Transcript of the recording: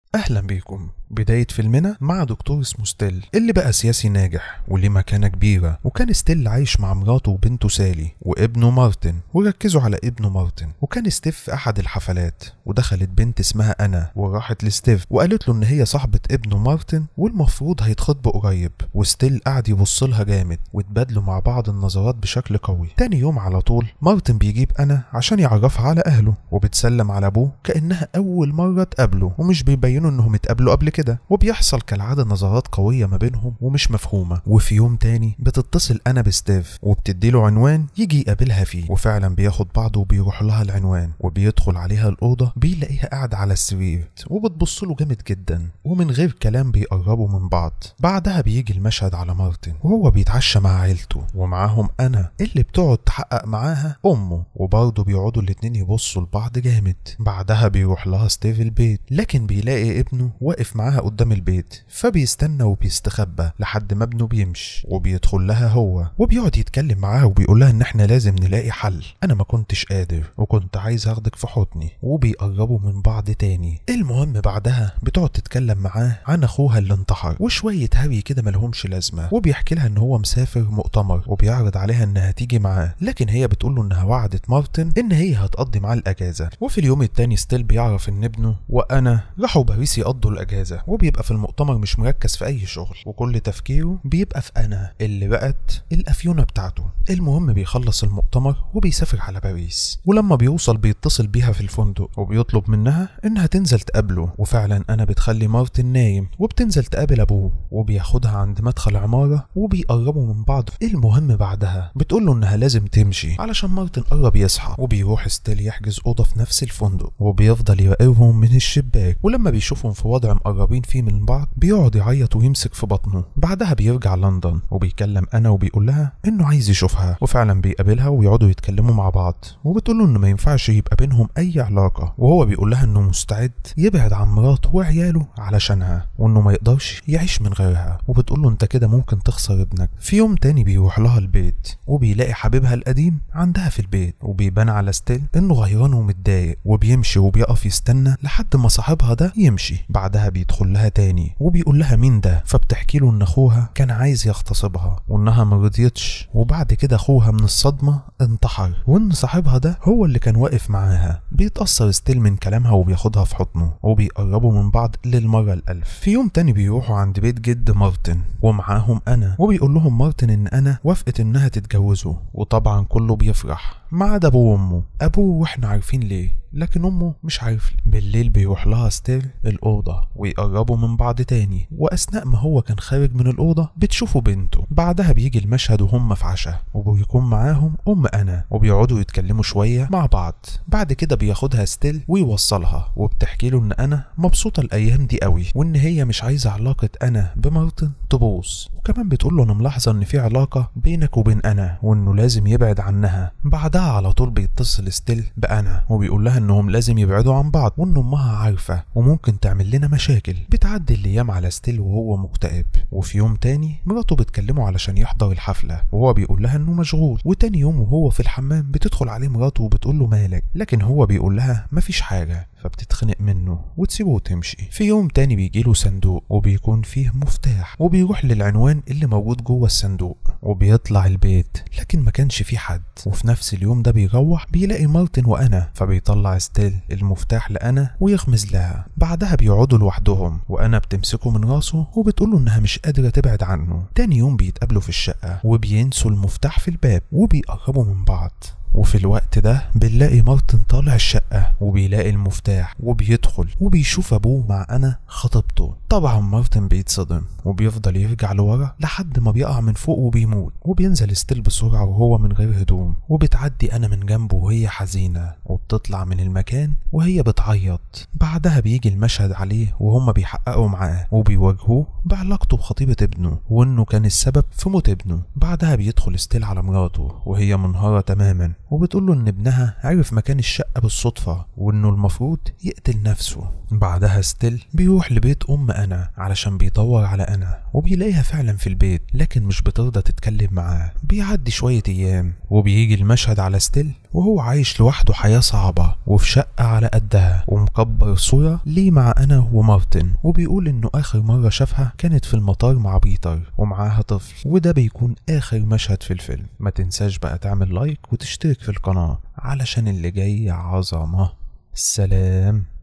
أهلا بيكم بداية فيلمنا مع دكتور اسمه ستيل اللي بقى سياسي ناجح وليه مكانة كبيرة وكان ستيل عايش مع مراته وبنته سالي وابنه مارتن وركزوا على ابنه مارتن وكان ستيف في أحد الحفلات ودخلت بنت اسمها أنا وراحت لستيف وقالت له إن هي صاحبة ابنه مارتن والمفروض هيتخطبوا قريب وستيل قعد يبص لها جامد واتبادلوا مع بعض النظرات بشكل قوي تاني يوم على طول مارتن بيجيب أنا عشان يعرفها على أهله وبتسلم على أبوه كأنها أول مرة تقابله ومش بيبينوا إنهم اتقابلوا قبل كده وبيحصل كالعادة نظرات قوية ما بينهم ومش مفهومة وفي يوم تاني بتتصل أنا بستيف وبتديله عنوان يجي يقابلها فيه وفعلا بياخد بعضه وبيروح لها العنوان وبيدخل عليها الأوضة بيلاقيها قاعدة على السرير وبتبص له جامد جدا ومن غير كلام بيقربوا من بعض بعدها بيجي المشهد على مارتن وهو بيتعشى مع عيلته ومعاهم أنا اللي بتقعد تحقق معاها أمه وبرضه بيقعدوا الاتنين يبصوا لبعض جامد بعدها بيروح لها ستيف البيت لكن بيلاقي ابنه واقف معاها قدام البيت فبيستنى وبيستخبى لحد ما ابنه بيمشي وبيدخل لها هو وبيقعد يتكلم معاها وبيقول لها ان احنا لازم نلاقي حل انا ما كنتش قادر وكنت عايز اخدك في حضني وبيقربوا من بعض تاني المهم بعدها بتقعد تتكلم معاه عن اخوها اللي انتحر وشويه هري كده ملهمش لازمه وبيحكي لها ان هو مسافر مؤتمر وبيعرض عليها انها تيجي معاه لكن هي بتقول له انها وعدت مارتن ان هي هتقضي معاه الاجازه وفي اليوم التاني ستيل بيعرف ان ابنه وانا راحوا باريس يقضوا الاجازه وبيبقى في المؤتمر مش مركز في اي شغل وكل تفكيره بيبقى في انا اللي بقت الافيونه بتاعته المهم بيخلص المؤتمر وبيسافر على باريس ولما بيوصل بيتصل بيها في الفندق وبيطلب منها انها تنزل تقابله وفعلا انا بتخلي مارتن نايم وبتنزل تقابل ابوه وبياخدها عند مدخل عماره وبيقربوا من بعض المهم بعدها بتقول له انها لازم تمشي علشان مارتن قرب يصحى وبيروح ستيل يحجز اوضه في نفس الفندق وبيفضل يراقبهم من الشباك ولما بيشوفهم في وضع مقربين فيه من بعض بيقعد يعيط ويمسك في بطنه بعدها بيرجع لندن وبيكلم انا وبيقول لها انه عايز يشوفها وفعلا بيقابلها ويقعدوا يتكلموا مع بعض وبتقول له انه ما ينفعش يبقى بينهم اي علاقه وهو بيقول لها انه مستعد يبعد عن مراته وعياله علشانها وانه ما يقدرش يعيش من غيرها وبتقول له انت كده ممكن تخسر ابنك في يوم تاني بيروح لها البيت وبيلاقي حبيبها القديم عندها في البيت وبيبان على ستيل انه غيران ومتضايق وبيمشي وبيقف يستنى لحد ما صاحبها ده يمشي بعدها بيدخل لها تاني وبيقول لها مين ده فبتحكي له ان اخوها كان عايز يغتصبها وانها ما رضيتش وبعد كده اخوها من الصدمه انتحر وان صاحبها ده هو اللي كان واقف معاها بيتاثر ستيل من كلامها وبياخدها في حضنه وبيقربوا من بعض للمره الالف في يوم تاني بيروحوا عند بيت جد مارتن ومعاهم انا وبيقول لهم مارتن ان انا وافقت انها تتجوزه وطبعا كله بيفرح ما عدا ابوه وامه ابوه واحنا عارفين ليه لكن امه مش عارف ليه بالليل بيروح لها ستيل الاوضه ويقربوا من بعض تاني واثناء ما هو كان خارج من الاوضه بتشوفه بنته بعدها بيجي المشهد وهم في عشاء وبيكون معاهم ام انا وبيقعدوا يتكلموا شويه مع بعض بعد كده بياخدها ستيل ويوصلها وبتحكي له ان انا مبسوطه الايام دي قوي وان هي مش عايزه علاقه انا بمارتن تبوظ وكمان بتقول له انا ملاحظه ان في علاقه بينك وبين انا وانه لازم يبعد عنها بعدها على طول بيتصل ستيل بانا وبيقول لها انهم لازم يبعدوا عن بعض وان امها عارفه وممكن تعمل لنا مشاكل بتعدي الايام على ستيل وهو مكتئب وفي يوم تاني مراته بتكلمه علشان يحضر الحفله وهو بيقول لها انه مشغول وتاني يوم وهو في الحمام بتدخل عليه مراته وبتقول له مالك لكن هو بيقول لها مفيش حاجه فبتتخنق منه وتسيبه وتمشي في يوم تاني بيجيله صندوق وبيكون فيه مفتاح وبيروح للعنوان اللي موجود جوه الصندوق وبيطلع البيت لكن ما كانش فيه حد وفي نفس اليوم ده بيروح بيلاقي مارتن وانا فبيطلع ستيل المفتاح لانا ويغمز لها بعدها بيقعدوا لوحدهم وانا بتمسكه من راسه وبتقوله انها مش قادره تبعد عنه تاني يوم بيتقابلوا في الشقه وبينسوا المفتاح في الباب وبيقربوا من بعض وفي الوقت ده بنلاقي مارتن طالع الشقة وبيلاقي المفتاح وبيدخل وبيشوف أبوه مع أنا خطيبته طبعا مارتن بيتصدم وبيفضل يرجع لورا لحد ما بيقع من فوق وبيموت وبينزل ستيل بسرعة وهو من غير هدوم وبتعدي أنا من جنبه وهي حزينة وبتطلع من المكان وهي بتعيط بعدها بيجي المشهد عليه وهما بيحققوا معاه وبيواجهوه بعلاقته بخطيبة ابنه وإنه كان السبب في موت ابنه بعدها بيدخل ستيل على مراته وهي منهارة تماما وبتقول له ان ابنها عرف مكان الشقة بالصدفة وانه المفروض يقتل نفسه بعدها ستيل بيروح لبيت ام انا علشان بيدور على انا وبيلاقيها فعلا في البيت لكن مش بترضى تتكلم معاه بيعدي شوية أيام وبيجي المشهد على ستيل وهو عايش لوحده حياة صعبة وفي شقة على قدها ومكبر صورة ليه مع أنا ومارتن وبيقول إنه آخر مرة شافها كانت في المطار مع بيتر ومعاها طفل وده بيكون آخر مشهد في الفيلم ما تنساش بقى تعمل لايك وتشترك في القناة علشان اللي جاي عظمة سلام